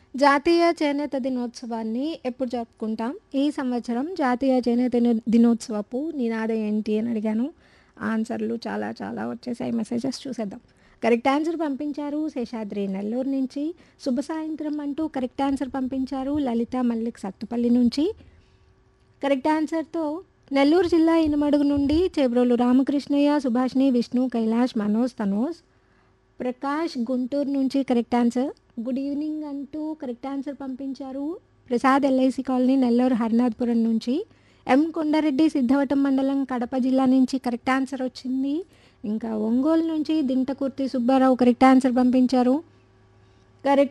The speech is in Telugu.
జాతీయ చేనేత దినోత్సవాన్ని ఎప్పుడు జరుపుకుంటాం ఈ సంవత్సరం జాతీయ చేనేత దినో- దినోత్సవపు నినాదం ఏంటి అని అడిగాను ఆన్సర్లు చాలా చాలా వచ్చేసాయి మెసేజెస్ చూసేద్దాం కరెక్ట్ ఆన్సర్ పంపించారు శేషాద్రి నెల్లూరు నుంచి శుభ సాయంత్రం అంటూ కరెక్ట్ ఆన్సర్ పంపించారు లలిత మల్లిక్ సత్తుపల్లి నుంచి కరెక్ట్ ఆన్సర్తో నెల్లూరు జిల్లా ఇనమడుగు నుండి చేబ్రోలు రామకృష్ణయ్య సుభాష్ని విష్ణు కైలాష్ మనోజ్ తనోజ్ ప్రకాష్ గుంటూరు నుంచి కరెక్ట్ ఆన్సర్ గుడ్ ఈవినింగ్ అంటూ కరెక్ట్ ఆన్సర్ పంపించారు ప్రసాద్ ఎల్ఐసి కాలనీ నెల్లూరు హరినాథపురం నుంచి ఎం కొండారెడ్డి సిద్ధవటం మండలం కడప జిల్లా నుంచి కరెక్ట్ ఆన్సర్ వచ్చింది ఇంకా ఒంగోలు నుంచి దింటకుర్తి సుబ్బారావు కరెక్ట్ ఆన్సర్ పంపించారు కరెక్ట్